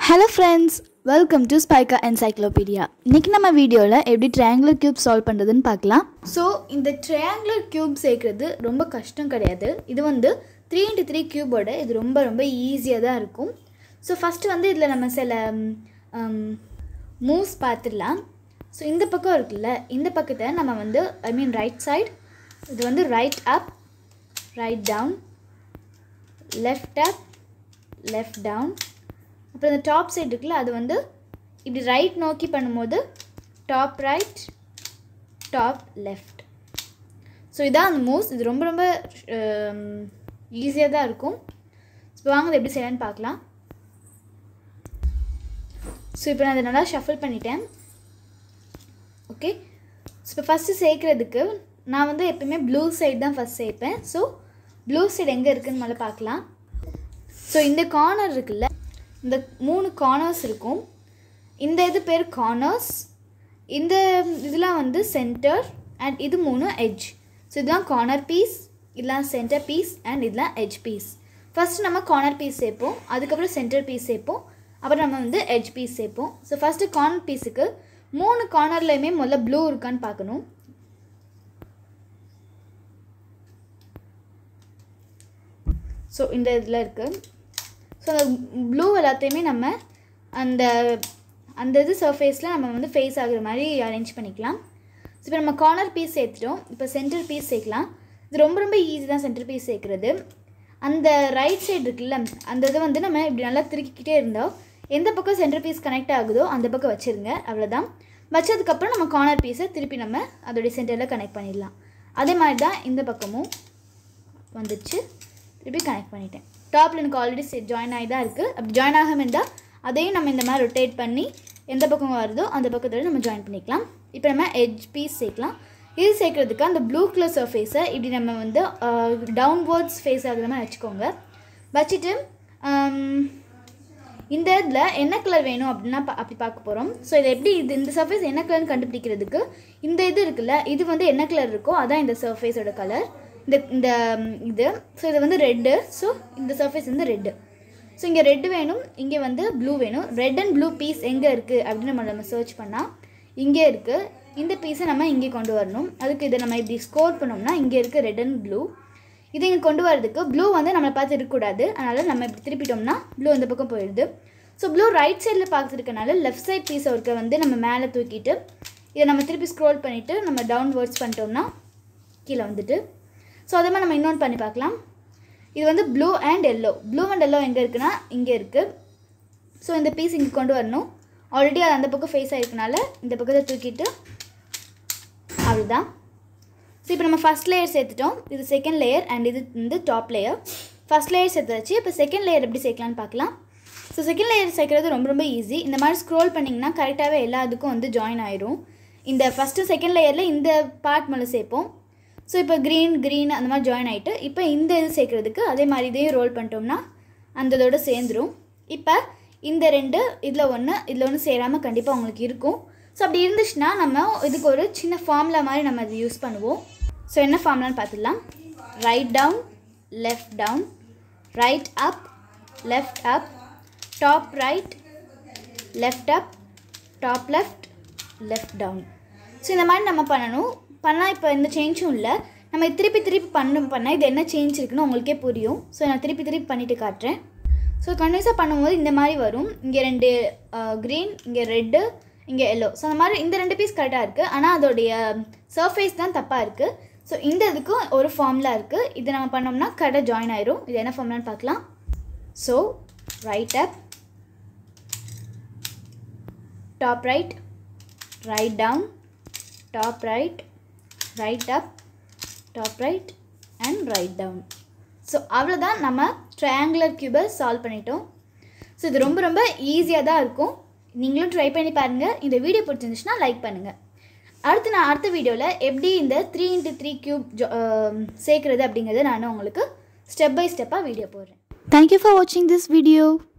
Hello friends welcome to ஸ்பைக்கா encyclopedia இன்றைக்கி நம்ம வீடியோவில் எப்படி ட்ரையாங்குலர் கியூப் சால்வ் பண்ணுறதுன்னு பார்க்கலாம் ஸோ இந்த ட்ரையாங்குலர் கியூப் சேர்க்குறது ரொம்ப கஷ்டம் கிடையாது இது வந்து த்ரீ இன்ட்டு த்ரீ கியூபோட இது ரொம்ப ரொம்ப ஈஸியாக தான் இருக்கும் ஸோ ஃபஸ்ட்டு வந்து இதில் நம்ம சில மூவ்ஸ் பார்த்துடலாம் ஸோ இந்த பக்கம் இருக்குல்ல இந்த பக்கத்தை நம்ம வந்து ஐ மீன் ரைட் சைடு இது வந்து right up right down left up left down அப்புறம் இந்த டாப் சைடு இருக்குல்ல அது வந்து இப்படி ரைட் நோக்கி பண்ணும்போது top right top left so இதான் அந்த மூவ்ஸ் இது ரொம்ப ரொம்ப ஈஸியாக தான் இருக்கும் இப்போ வாங்க எப்படி செய்யலான்னு பார்க்கலாம் ஸோ இப்போ நான் அதை நல்லா ஷஃபிள் பண்ணிட்டேன் ஓகே ஸோ இப்போ ஃபஸ்ட்டு சேர்க்குறதுக்கு நான் வந்து எப்பயுமே ப்ளூ சைடு தான் ஃபஸ்ட் சேர்ப்பேன் ஸோ ப்ளூ சைடு எங்கே இருக்குதுன்னு முதல்ல பார்க்கலாம் ஸோ இந்த கார்னர் இருக்குல்ல இந்த மூணு கார்னர்ஸ் இருக்கும் இந்த இது பேர் கார்னர்ஸ் இந்த இதெல்லாம் வந்து சென்டர் அண்ட் இது மூணு எட்ஜ் ஸோ இதெல்லாம் கார்னர் பீஸ் இதெல்லாம் சென்டர் பீஸ் அண்ட் இதெல்லாம் எட்ஜ் பீஸ் ஃபஸ்ட்டு நம்ம கார்னர் பீஸ் சேர்ப்போம் அதுக்கப்புறம் சென்டர் பீஸ் சேர்ப்போம் அப்புறம் நம்ம வந்து எட்ஜ் பீஸ் சேர்ப்போம் ஸோ ஃபஸ்ட்டு கார்னர் பீஸுக்கு மூணு கார்னர்லேயுமே முதல்ல ப்ளூ இருக்கான்னு பார்க்கணும் ஸோ இந்த இதில் இருக்குது ஸோ அந்த ப்ளூ எல்லாத்தையுமே நம்ம அந்த அந்த இது சர்ஃபேஸில் நம்ம வந்து ஃபேஸ் ஆகுற மாதிரி அரேஞ்ச் பண்ணிக்கலாம் ஸோ இப்போ நம்ம கார்னர் பீஸ் சேர்த்துட்டோம் இப்போ சென்டர் பீஸ் சேர்க்கலாம் இது ரொம்ப ரொம்ப ஈஸி தான் சென்டர் பீஸ் சேர்க்குறது அந்த ரைட் சைடு இருக்குல்ல அந்த இதை வந்து நம்ம இப்படி நல்லா திருக்கிக்கிட்டே இருந்தோம் எந்த பக்கம் சென்டர் பீஸ் கனெக்ட் ஆகுதோ அந்த பக்கம் வச்சுருங்க அவ்வளோதான் வச்சதுக்கப்புறம் நம்ம கார்னர் பீஸை திருப்பி நம்ம அதோடைய சென்டரில் கனெக்ட் பண்ணிடலாம் அதே மாதிரி தான் இந்த பக்கமும் வந்துச்சு திருப்பி கனெக்ட் பண்ணிட்டேன் டாப்பில் எனக்கு ஆல்ரெடி ஜாயின் ஆகி தான் இருக்குது அப்படி ஜாயின் ஆகாமல் இருந்தால் அதையும் நம்ம இந்த மாதிரி ரொட்டேட் பண்ணி எந்த பக்கம் வருதோ அந்த பக்கத்தில் நம்ம ஜாயின் பண்ணிக்கலாம் இப்போ நம்ம எட்ஜ் பீஸ் சேர்க்கலாம் இது சேர்க்குறதுக்கு அந்த ப்ளூ கலர் சர்ஃபேஸை இப்படி நம்ம வந்து டவுன்வேர்ட்ஸ் ஃபேஸ் ஆகுற மாதிரி வச்சுக்கோங்க வச்சுட்டு இந்த இதில் என்ன கலர் வேணும் அப்படின்னா அப்படி பார்க்க போகிறோம் ஸோ இதை எப்படி இது இந்த சர்ஃபேஸ் என்ன கலர்னு கண்டுபிடிக்கிறதுக்கு இந்த இது இருக்குல்ல இது வந்து என்ன கலர் இருக்கோ அதான் இந்த சர்ஃபேஸோட கலர் இந்த இந்த இது ஸோ இது வந்து ரெட்டு ஸோ இந்த சர்ஃபேஸ் வந்து ரெட்டு ஸோ இங்கே ரெட்டு வேணும் இங்கே வந்து ப்ளூ வேணும் ரெட் அண்ட் ப்ளூ பீஸ் எங்கே இருக்குது அப்படின்னு நம்ம நம்ம சர்ச் பண்ணால் இங்கே இருக்குது இந்த பீஸை நம்ம இங்கே கொண்டு வரணும் அதுக்கு இதை நம்ம இப்படி ஸ்கோர் பண்ணோம்னா இங்கே இருக்குது ரெட் அண்ட் ப்ளூ இது இங்கே கொண்டு வரதுக்கு ப்ளூ வந்து நம்மளை பார்த்து இருக்கக்கூடாது அதனால் நம்ம இப்படி திருப்பிட்டோம்னா ப்ளூ இந்த பக்கம் போயிடுது ஸோ ப்ளூ ரைட் சைடில் பார்த்துருக்கனால லெஃப்ட் சைட் பீஸை ஒருக்க வந்து நம்ம மேலே தூக்கிட்டு இதை நம்ம திருப்பி ஸ்க்ரோல் பண்ணிவிட்டு நம்ம டவுன் வேர்ட்ஸ் பண்ணிட்டோம்னா கீழே வந்துட்டு ஸோ அதே மாதிரி நம்ம இன்னொன்று பண்ணி பார்க்கலாம் இது வந்து blue and yellow blue and yellow எங்கே இருக்குன்னா இங்கே இருக்குது ஸோ இந்த பீஸ் இங்கே கொண்டு வரணும் ஆல்ரெடி அது அந்த பக்கம் ஃபேஸ் ஆகிருக்கனால இந்த பக்கத்தை தூக்கிட்டு அவ்வளோதான் ஸோ இப்போ நம்ம ஃபஸ்ட் லேயர் சேர்த்துட்டோம் இது செகண்ட் லேயர் அண்ட் இது வந்து டாப் லேயர் ஃபஸ்ட் லேயர் சேர்த்தாச்சு இப்போ செகண்ட் லேயர் எப்படி சேர்க்கலான்னு பார்க்கலாம் ஸோ செகண்ட் லேயர் சேர்க்குறது ரொம்ப ரொம்ப ஈஸி இந்த மாதிரி ஸ்க்ரோல் பண்ணிங்கன்னா கரெக்டாகவே எல்லா இதுக்கும் வந்து ஜாயின் ஆயிரும் இந்த ஃபஸ்ட்டு செகண்ட் லேயரில் இந்த பார்ட் மேலே சேர்ப்போம் ஸோ இப்போ க்ரீன் க்ரீன் அந்த மாதிரி ஜாயின் ஆகிட்டு இப்போ இந்த இது சேர்க்குறதுக்கு அதே மாதிரி இதையும் ரோல் பண்ணிட்டோம்னா அந்த இதோட சேர்ந்துடும் இப்போ இந்த ரெண்டு இதில் ஒன்று இதில் ஒன்று சேராமல் கண்டிப்பாக உங்களுக்கு இருக்கும் ஸோ அப்படி இருந்துச்சுன்னா நம்ம இதுக்கு ஒரு சின்ன ஃபார்முலா மாதிரி நம்ம அது யூஸ் பண்ணுவோம் ஸோ என்ன ஃபார்முலான்னு பார்த்துடலாம் right down left down right up left up top right left up top left left down so இந்த மாதிரி நம்ம பண்ணணும் பண்ணால் இப்போ எந்த சேஞ்சும் இல்லை நம்ம திருப்பி திருப்பி பண்ணும் பண்ணால் இது என்ன சேஞ்ச் இருக்குன்னு உங்களுக்கே புரியும் ஸோ நான் திருப்பி திருப்பி பண்ணிவிட்டு காட்டுறேன் ஸோ கண்டினியூஸாக பண்ணும்போது இந்த மாதிரி வரும் இங்கே ரெண்டு க்ரீன் இங்கே ரெட்டு இங்கே எல்லோ ஸோ அந்த மாதிரி இந்த ரெண்டு பீஸ் கரெக்டாக இருக்குது ஆனால் அதோடைய சர்ஃபேஸ் தான் தப்பாக இருக்குது ஸோ இந்த இதுக்கும் ஒரு ஃபார்முலா இருக்குது இது நம்ம பண்ணோம்னா கரெக்டாக ஜாயின் ஆயிரும் இது என்ன ஃபார்முலான்னு பார்க்கலாம் so right up top right right down top right right up top right and right down so அவ்வளோதான் நம்ம ட்ரையாங்குலர் கியூபை சால்வ் பண்ணிட்டோம் ஸோ இது ரொம்ப ரொம்ப ஈஸியாக தான் இருக்கும் நீங்களும் ட்ரை பண்ணி பாருங்கள் இந்த வீடியோ பிடிச்சிருந்துச்சுன்னா லைக் பண்ணுங்கள் அடுத்து நான் அடுத்த வீடியோவில் எப்படி இந்த த்ரீ இன்ட்டு த்ரீ க்யூப் சேர்க்குறது அப்படிங்கிறத நான் உங்களுக்கு ஸ்டெப் பை ஸ்டெப்பாக வீடியோ போடுறேன் Thank you for watching this video.